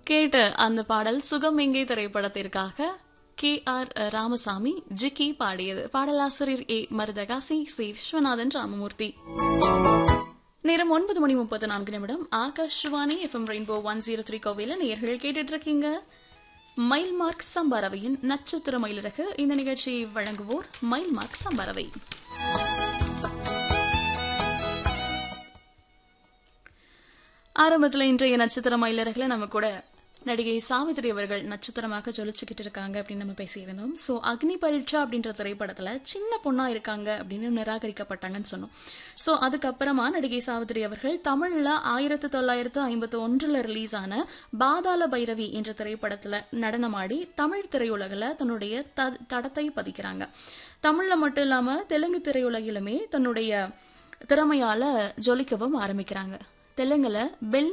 கேட்ட அந்த பாடல் சுகம் எங்கே திரைப்படத்திற்காக கே ஆர் ராமசாமி ஜிக்கி பாடியது பாடலாசிரியர் ஏ மருதகாசி சி விஸ்வநாதன் ராமமூர்த்தி நேரம் ஒன்பது மணி முப்பத்தி நான்கு நிமிடம் Akashvani FM rainbow one zero three கோவையில் நேர்கள் கேட்டுட்டு இருக்கீங்க மைல் மார்க் சம்பாரவையின் நட்சத்திர மயிலிறகு இந்த நிகழ்ச்சியை வழங்குவோர் மைல் மார்க் சம்பாரவை ஆரம்பத்தில் இன்றைய நட்சத்திர மயிலர்களை நம்ம கூட நடிகை சாவித்ரி அவர்கள் நட்சத்திரமாக ஜொலிச்சுக்கிட்டு இருக்காங்க அப்படின்னு நம்ம பேசியிருந்தோம் ஸோ அக்னி பரீட்சா அப்படின்ற திரைப்படத்தில் சின்ன பொண்ணாக இருக்காங்க அப்படின்னு நிராகரிக்கப்பட்டாங்கன்னு சொன்னோம் ஸோ அதுக்கப்புறமா நடிகை சாவித்ரி அவர்கள் தமிழில் ஆயிரத்தி தொள்ளாயிரத்து ஐம்பத்தி ஒன்றில் ரிலீஸ் ஆன பாதாள பைரவி என்ற திரைப்படத்தில் நடனமாடி தமிழ் திரையுலகில் தன்னுடைய த தடத்தை பதிக்கிறாங்க தமிழில் மட்டும் இல்லாமல் தெலுங்கு திரையுலகிலுமே தன்னுடைய திறமையால் ஜொலிக்கவும் ஆரம்பிக்கிறாங்க தெலுங்குல பெல்